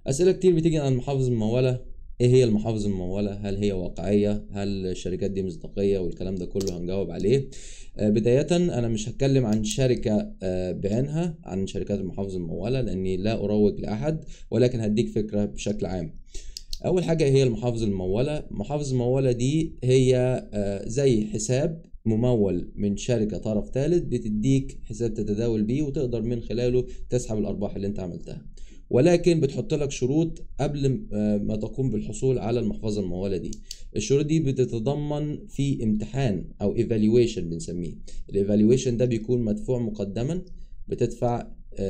اسئله كتير بتيجي عن المحافظ المموله ايه هي المحافظ المموله هل هي واقعيه هل الشركات دي مصداقيه والكلام ده كله هنجاوب عليه آه، بدايه انا مش هتكلم عن شركه آه، بعينها عن شركات المحافظ المموله لاني لا اروج لاحد ولكن هديك فكره بشكل عام اول حاجه هي المحافظ المموله المحافظ المموله دي هي آه، زي حساب ممول من شركة طرف ثالث بتديك حساب تتداول بيه وتقدر من خلاله تسحب الأرباح اللي أنت عملتها ولكن بتحط لك شروط قبل آه، ما تقوم بالحصول على المحفظة الممولة دي الشروط دي بتتضمن في امتحان أو evaluation بنسميه الايفالويشن ده بيكون مدفوع مقدما بتدفع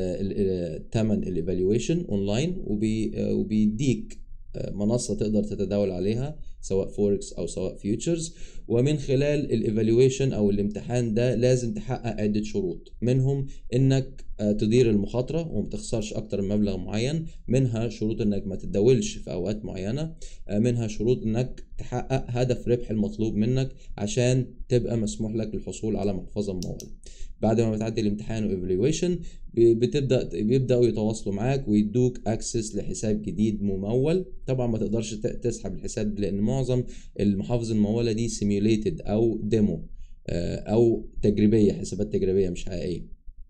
ثمن الايفالويشن اونلاين وبي آه، وبيديك آه، منصة تقدر تتداول عليها سواء فوركس او سواء فيوتشرز ومن خلال الايفالويشن او الامتحان ده لازم تحقق عدة شروط منهم انك آه، تدير المخاطرة وما تخسرش اكتر من مبلغ معين منها شروط انك ما تتداولش في اوقات معينة آه، منها شروط انك تحقق هدف ربح المطلوب منك عشان تبقى مسموح لك الحصول على محفظة ممولة بعد ما بتعدي الامتحان وايفالويشن بتبدا بيبداوا يتواصلوا معاك ويدوك اكسس لحساب جديد ممول طبعا ما تقدرش ت- تسحب الحساب لان معظم المحافظ المموله دي سيميوليتد او ديمو او تجريبيه حسابات تجريبيه مش حقيقيه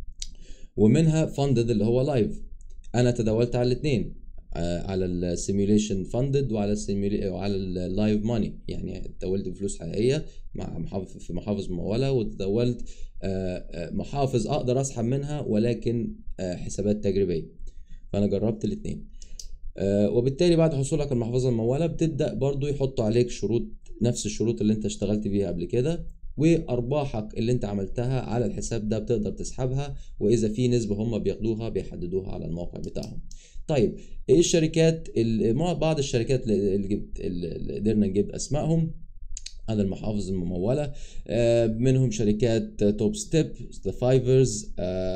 ومنها فاندد اللي هو لايف انا تداولت على الاثنين على السيميوليشن فاندد وعلى السيميولي وعلى اللايف ماني يعني تداولت بفلوس حقيقيه مع محافظ في محافظ مموله وتداولت آه، آه، محافظ اقدر اسحب منها ولكن آه، حسابات تجريبيه فانا جربت الاثنين وبالتالي بعد حصولك على المحفظه المموله بتبدا برضو يحطوا عليك شروط نفس الشروط اللي انت اشتغلت بيها قبل كده وارباحك اللي انت عملتها على الحساب ده بتقدر تسحبها واذا في نسبه هم بياخدوها بيحددوها على الموقع بتاعهم طيب ايه الشركات اللي مع بعض الشركات اللي اللي جبت اللي قدرنا نجيب اسمائهم على المحافظ الممولة آه، منهم شركات توب ستيب ذا فايفرز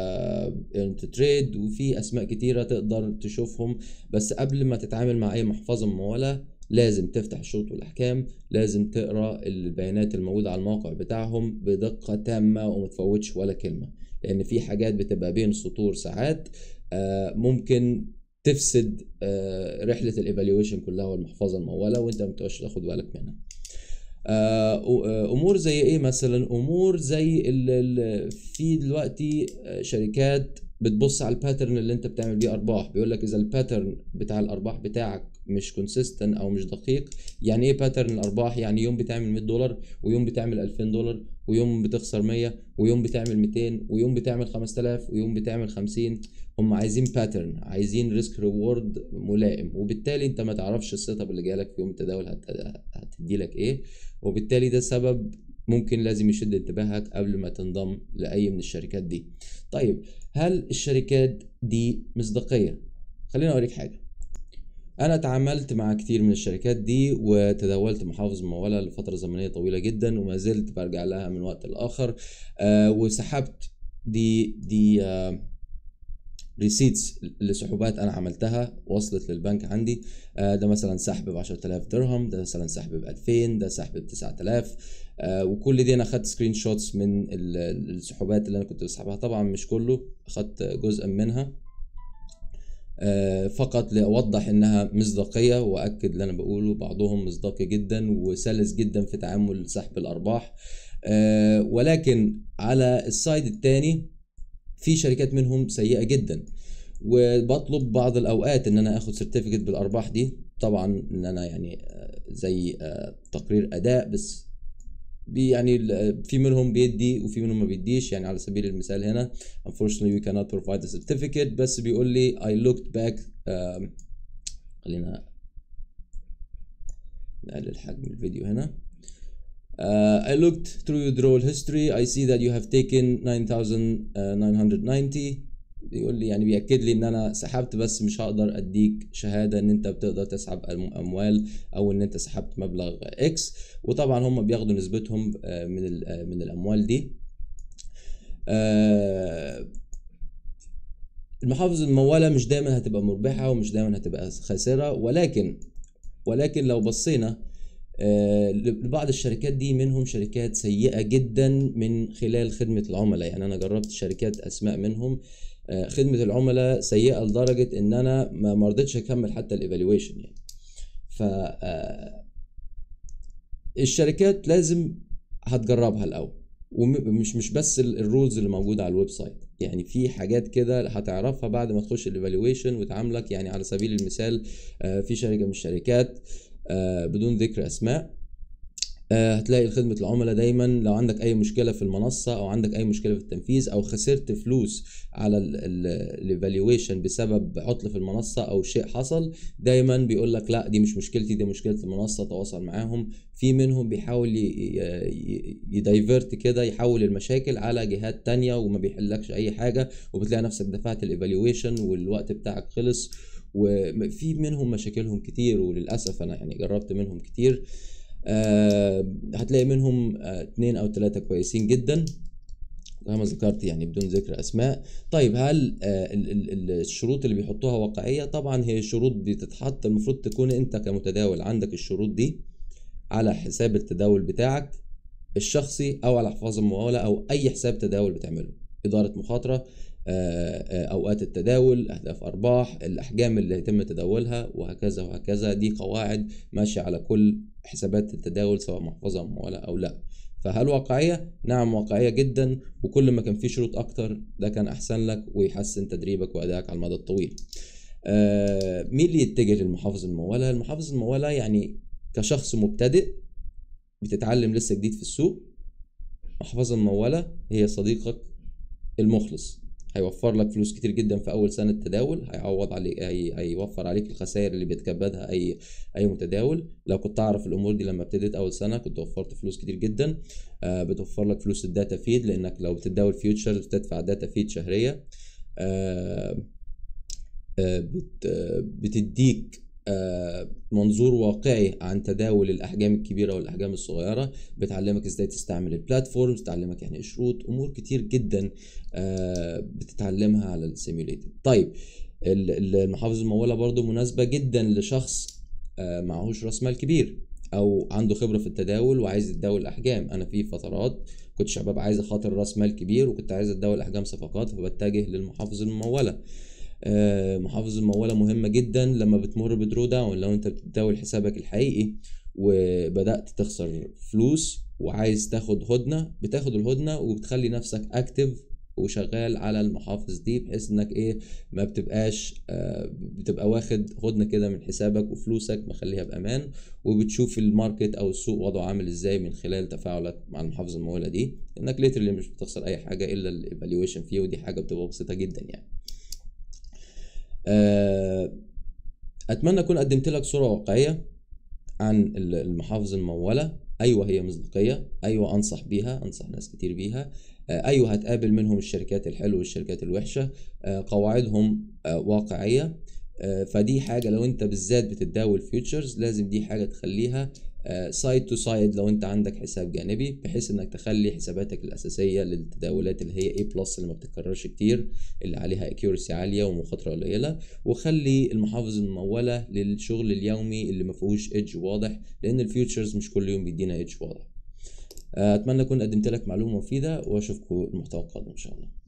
انت تريد وفي اسماء كتيرة تقدر تشوفهم بس قبل ما تتعامل مع اي محفظة ممولة لازم تفتح الشروط والاحكام لازم تقرا البيانات الموجودة على الموقع بتاعهم بدقة تامة وما تفوتش ولا كلمة لان في حاجات بتبقى بين السطور ساعات آه، ممكن تفسد آه، رحلة الايفالويشن كلها والمحفظة الممولة وانت ما بتبقاش تاخد بالك منها آه، آه، امور زي ايه مثلا امور زي ال ال في دلوقتي آه، شركات بتبص على الباترن اللي انت بتعمل بيه ارباح بيقول لك اذا الباترن بتاع الارباح بتاعك مش كونسيستنت او مش دقيق يعني ايه باترن الارباح يعني يوم بتعمل 100 دولار ويوم بتعمل 2000 دولار ويوم بتخسر 100 ويوم بتعمل 200 ويوم بتعمل 5000 ويوم بتعمل 50 هم عايزين باترن عايزين ريسك ريورد ملائم وبالتالي انت ما تعرفش السيت اب اللي جالك في يوم التداول هت- هتدي لك ايه وبالتالي ده سبب ممكن لازم يشد انتباهك قبل ما تنضم لأي من الشركات دي طيب هل الشركات دي مصداقية خليني أوريك حاجة أنا تعاملت مع كتير من الشركات دي وتداولت محافظ ممولة لفترة زمنية طويلة جدا وما زلت برجع لها من وقت لآخر آه وسحبت دي دي آه ريسيتس لسحوبات انا عملتها وصلت للبنك عندي آه، ده مثلا سحب ب 10000 درهم ده مثلا سحب ب 2000 ده سحب ب 9000 آه، وكل دي انا اخدت سكرين شوتس من ال- السحوبات اللي انا كنت بسحبها طبعا مش كله اخدت جزء منها آه، فقط لاوضح انها مصداقيه واكد اللي انا بقوله بعضهم مصداقي جدا وسلس جدا في تعامل سحب الارباح آه، ولكن على السايد الثاني في شركات منهم سيئه جدا وبطلب بعض الاوقات ان انا اخد سيرتيفيكت بالارباح دي طبعا ان انا يعني آه، زي آه، تقرير اداء بس بي يعني ال- في منهم بيدي وفي منهم ما بيديش يعني على سبيل المثال هنا unfortunately we cannot provide a certificate بس بيقول لي I looked back آم، خلينا نقلل حجم الفيديو هنا Uh, I looked through your withdrawal history. I see that you have taken 9990 بيقول لي يعني بيأكد لي ان انا سحبت بس مش هقدر اديك شهادة ان انت بتقدر تسحب الم- اموال او ان انت سحبت مبلغ اكس وطبعا هم بياخدوا نسبتهم آه، من ال- آه، من الاموال دي آه، المحافظ الممولة مش دايما هتبقى مربحة ومش دايما هتبقى خاسرة ولكن ولكن لو بصينا آه، لبعض الشركات دي منهم شركات سيئة جدا من خلال خدمة العملاء يعني أنا جربت شركات أسماء منهم آه، خدمه العملاء سيئه لدرجه ان انا ما ما رضيتش اكمل حتى الايفالويشن يعني ف آه، الشركات لازم هتجربها الاول ومش مش بس ال- الرولز اللي موجوده على الويب سايت يعني في حاجات كده هتعرفها بعد ما تخش الايفالويشن وتعاملك يعني على سبيل المثال آه، في شركه من الشركات آه، بدون ذكر اسماء آه، هتلاقي خدمة العملاء دايما لو عندك أي مشكلة في المنصة أو عندك أي مشكلة في التنفيذ أو خسرت فلوس على الايفالويشن بسبب عطل في المنصة أو شيء حصل دايما بيقول لك لا دي مش مشكلتي دي مشكلة المنصة تواصل معاهم في منهم بيحاول يدايفرت كده يحول المشاكل على جهات تانية وما بيحلكش أي حاجة وبتلاقي نفسك دفعت الايفالويشن والوقت بتاعك خلص وفي منهم مشاكلهم كتير وللأسف أنا يعني جربت منهم كتير آه، هتلاقي منهم آه، اتنين او تلاتة كويسين جدا كما ذكرت يعني بدون ذكر اسماء طيب هل آه، ال- ال- ال- الشروط اللي بيحطوها واقعيه طبعا هي شروط بتتحط المفروض تكون انت كمتداول عندك الشروط دي على حساب التداول بتاعك الشخصي او على حفاظ الممولة او اي حساب تداول بتعمله اداره مخاطره آه، آه، اوقات التداول اهداف ارباح الاحجام اللي يتم تداولها وهكذا وهكذا دي قواعد ماشيه على كل حسابات التداول سواء محفظه ممولة او لا فهل واقعيه نعم واقعيه جدا وكل ما كان في شروط اكتر ده كان احسن لك ويحسن تدريبك وادائك على المدى الطويل آه، مين اللي يتجه للمحافظ الممولة المحافظ الممولة يعني كشخص مبتدئ بتتعلم لسه جديد في السوق محفظة الممولة هي صديقك المخلص هيوفر لك فلوس كتير جدا في اول سنه تداول هيعوض عليك هي... هيوفر عليك الخسائر اللي بيتكبدها اي اي متداول لو كنت اعرف الامور دي لما ابتديت اول سنه كنت وفرت فلوس كتير جدا آه بتوفر لك فلوس الداتا فيد لانك لو بتتداول فيوتشرز بتدفع داتا فيد شهريه آه آه بت... آه بتديك آه، منظور واقعي عن تداول الاحجام الكبيره والاحجام الصغيره بتعلمك ازاي تستعمل البلاتفورمز بتعلمك يعني ايه شروط امور كتير جدا آه، بتتعلمها على السيميوليتد طيب ال- ال- المحافظ المموله برضو مناسبه جدا لشخص آه، معهوش راس مال كبير او عنده خبره في التداول وعايز يتداول احجام انا في فترات كنت شباب عايز اخاطر راس مال كبير وكنت عايز اتداول احجام صفقات فبتجه للمحافظ المموله آه، محافظ الممولة مهمة جدا لما بتمر بدرو داون لو انت بتداول حسابك الحقيقي وبدأت تخسر فلوس وعايز تاخد هدنة بتاخد الهدنة وبتخلي نفسك اكتف وشغال على المحافظ دي بحيث انك ايه ما بتبقاش آه، بتبقى واخد هدنة كده من حسابك وفلوسك مخليها بامان وبتشوف الماركت او السوق وضعه عامل ازاي من خلال تفاعلك مع المحافظ الممولة دي انك ليترلي مش بتخسر اي حاجة الا الايفالويشن فيه ودي حاجة بتبقى بسيطة جدا يعني آه، اتمنى اكون قدمت لك صوره واقعيه عن ال- المحافظ المموله ايوه هي مصداقيه ايوه انصح بيها انصح ناس كتير بيها آه، ايوه هتقابل منهم الشركات الحلوه والشركات الوحشه آه، قواعدهم آه، واقعيه آه، فدي حاجه لو انت بالذات بتتداول فيوتشرز لازم دي حاجه تخليها سايد تو سايد لو انت عندك حساب جانبي بحيث انك تخلي حساباتك الاساسيه للتداولات اللي هي اي بلس اللي ما بتتكررش كتير اللي عليها اكيورسي عاليه ومخاطره قليله وخلي المحافظ المموله للشغل اليومي اللي ما فيهوش ايدج واضح لان الفيوتشرز مش كل يوم بيدينا ايدج واضح آه، اتمنى اكون قدمت لك معلومه مفيده واشوفكم المحتوى القادم ان شاء الله